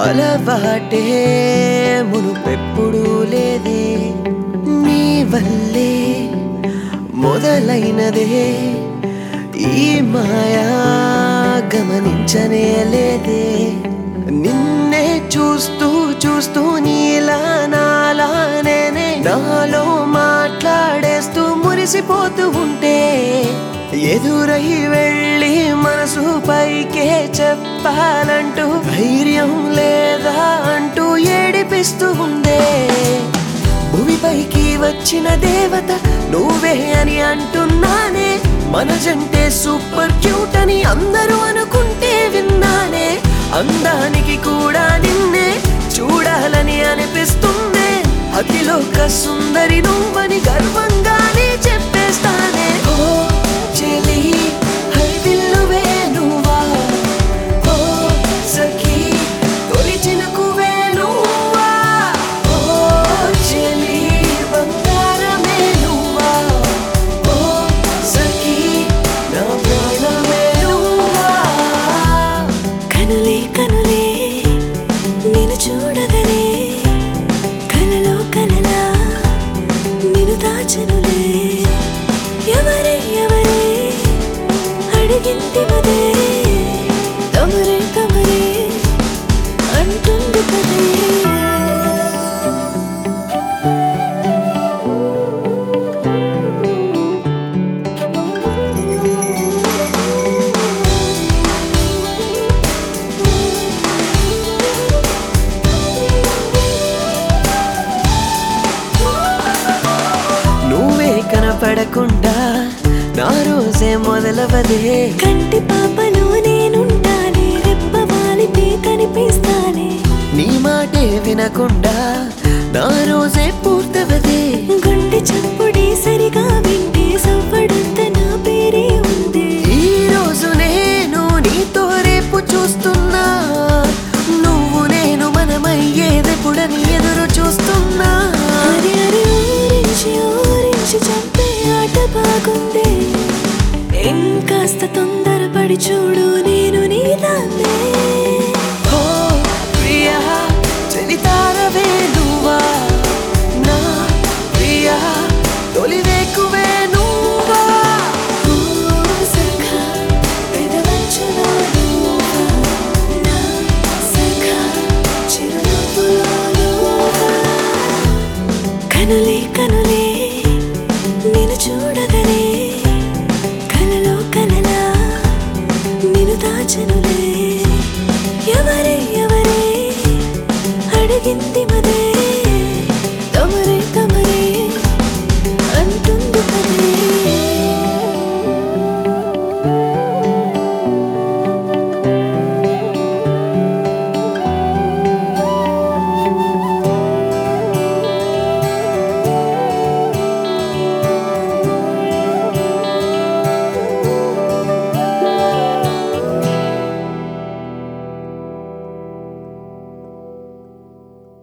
అలవాటే మునుపెప్పుడు లేదే నీ వల్లే మొదలైనదే ఈ మాయా గమనించనే లేదే నిన్నే చూస్తూ చూస్తూ నీలా నాలా నేనే నాలో మాట్లాడేస్తూ మురిసిపోతూ ఉంటే ఎదురై వెళ్ళి మనసు పైకే చెప్పాలంటూ ధైర్యం లేదా అంటూ ఏడిపిస్తూ ఉందే భూమిపైకి వచ్చిన దేవత నువ్వే అని అంటున్నానే మనజంటే సూపర్ క్యూట్ అని అందరూ అనుకుంటే విన్నానే అందానికి కూడా నిన్నే చూడాలని అనిపిస్తుందే అతిలోక సుందరి నువ్వని గర్వంగానే చెప్పేస్తానే ఓ చెలి హరివిల్లువే నువ్వా ఓ సఖీ తొలి చినుకువే నువ్వా ఓ చెలి బంగారమే నువ్వా ఓ సఖీ నా ప్రాణమే నువ్వా కనులే కనులే నిన్ను చూడగలే కలలో కలలా నిన్ను దాచనులే ఎవరే ఎవరే అడిగింది మదే తమరే తమరే అంటుంది కదే నువ్వే కనపడకుండా నా రోజే మొదలవదే కంటి పాపలో నేనుండాలి రెప్పవాలిపే కనిపిస్తానే నీ మాటే వినకుండా నా రోజే పూర్తవదే గుండె చప్పుడే సరిగా వింటే సవ్వడంత నా పేరే ఉంది ఈ రోజు నేను నీతో రేపు చూస్తున్నా నువ్వు నేను మనమయ్యేదెప్పుడని ఎదురు చూస్తున్నా అరే అరే ఊరించి ఊరించి చంపే ఆట బాగుంది ఇంకాస్త తొందరపడి చూడు నేను నీదాన్నే